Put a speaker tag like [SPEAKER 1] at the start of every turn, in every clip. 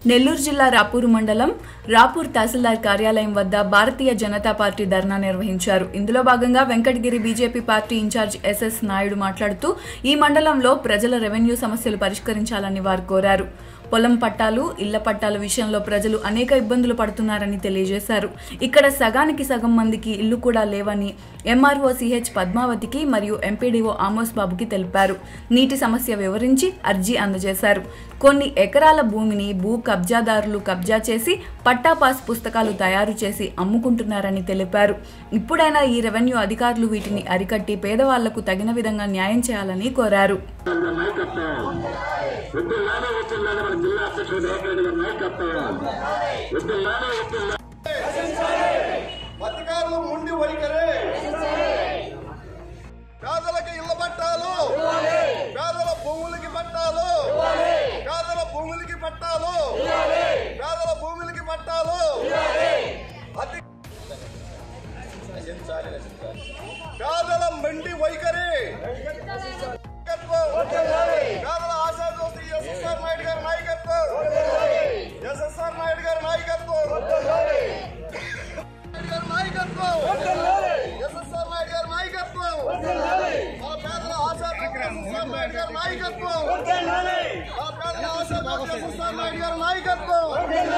[SPEAKER 1] నెల్లూరు జిల్లా రాపూరు మండలం రాపూర్ తహసీల్దార్ కార్యాలయం వద్ద భారతీయ జనతా పార్టీ ధర్నా నిర్వహించారు ఇందులో భాగంగా Venkatagiri BJP party incharge SS Naidu మాట్లాడుతూ ఈ మండలంలో ప్రజల రెవెన్యూ సమస్యలు పరిష్కరించాలని వారు కోరారు పొలం పట్టాలు ఇళ్ల పట్టాల విషయంలో ప్రజలు అనేక ఇబ్బందులు పడుతున్నారని తెలియజేశారు ఇక్కడ సగానికి సగం మందికి ఇల్లు కూడా లేవని ఎంఆర్ఓ సిహెచ్ పద్మావతికి మరియు ఎంపీడీఓ ఆమోస్ బాబుకి తెలిపారు నీటి సమస్య వివరించి అర్జీ అందజేశారు కొన్ని ఎకరాల భూమిని భూ కబ్జాదారులు కబ్జా చేసి పట్టా పాస్ పుస్తకాలు తయారు చేసి అమ్ముకుంటున్నారని తెలిపారు ఇప్పుడైనా ఈ రెవెన్యూ అధికారులు వీటిని అరికట్టి పేదవాళ్లకు తగిన విధంగా న్యాయం చేయాలని కోరారు
[SPEAKER 2] నాయకత్వం వద్దులానే వద్దులానే మన జిల్లా అధ్యక్షుడు రేవంత్ గారి నాయకత్వం వద్దులానే వద్దులా
[SPEAKER 3] అధికారులు ముండి వైఖరే పేదలకు ఇళ్ల పట్టాలు పేదల భూములకి పట్టాలు పేదల భూములకి పట్టాలు పేదల భూములకి పట్టాలు అధి- పేదల మండి వైఖరి పేదల ఆశా జ్యోతి ఎస్ఎస్ఆర్ నాయుడు గారి నాయకత్వం ఎస్ఎస్ఆర్ నాయుడు గారి నాయకత్వం నాయుడు గారి నాయకత్వం ఎస్ఎస్ఆర్ నాయుడు గారి నాయకత్వం మన పేదల ఆశా ఎస్ఎస్ఆర్ నాయుడు గారి నాయకత్వం మన పేదల ఆశా ఎస్ఎస్ఆర్ నాయుడు గారి నాయకత్వం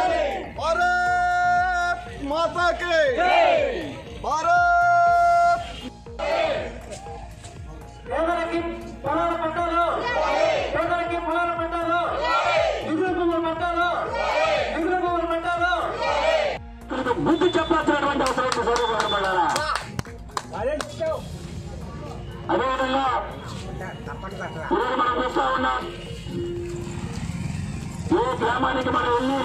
[SPEAKER 3] భారత్ మాతాకి భారత్
[SPEAKER 4] పేదలకి పొలాలు పట్టాలు పేదలకి పొలాలు పట్టాలు దిగులు భూములు పట్టాలు దిగులు భూములు పట్టాలు
[SPEAKER 2] బుద్ధి చెప్పాల్సినటువంటి అవసరం ఉంది సోదరు కనబడాలా అదేవిధంగా ఈరోజు మనం చూస్తా ఉన్నాం ఏ గ్రామానికి మనం వెళ్ళి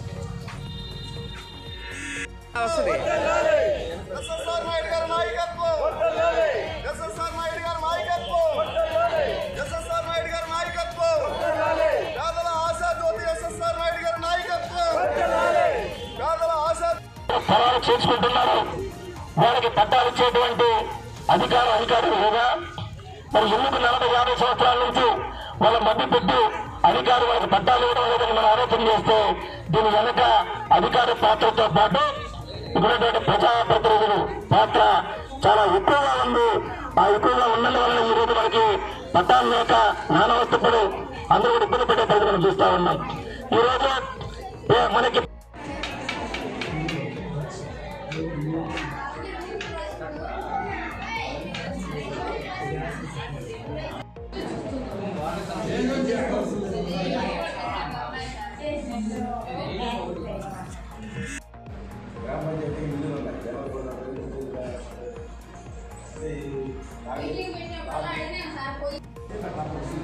[SPEAKER 3] ఎస్ఎస్ఆర్ నాయుడు గారి నాయకత్వం ఎస్ఎస్ఆర్ నాయుడు గారి నాయకత్వం ఎస్ఎస్ఆర్ నాయుడు గారి నాయకత్వం పేదల ఆశా జ్యోతి ఎస్ఎస్ఆర్ నాయుడు గారి నాయకత్వం పేదల ఆశా
[SPEAKER 2] స్థలాలు చేసుకుంటున్నారు వారికి పట్టాలు ఇచ్చేటువంటి అధికారం అధికారులు లేదా మరి ఎందుకు నలభై యాభై సంవత్సరాల నుంచి వాళ్ళ మధ్య పెట్టి అధికారులు వాళ్ళకి పట్టాలు ఇవ్వడం లేదని మనం ఆలోచన చేస్తే దీని వెనక అధికార పాత్రతో పాటు ఇప్పుడున్నటువంటి ప్రజాప్రతినిధులు పాత్ర చాలా ఎక్కువగా ఉంది ఆ ఎక్కువగా ఉండడం వల్ల ఈ రోజు మనకి పట్టాలు లేక నానవస్తపడి అందరూ కూడా ఇబ్బంది పడే పరిస్థితి మనం చూస్తా ఉన్నాం ఈ రోజు ఏ మనకి
[SPEAKER 5] మీటింగ్ పెట్టినప్పుడు అడిగినా సార్ పోయి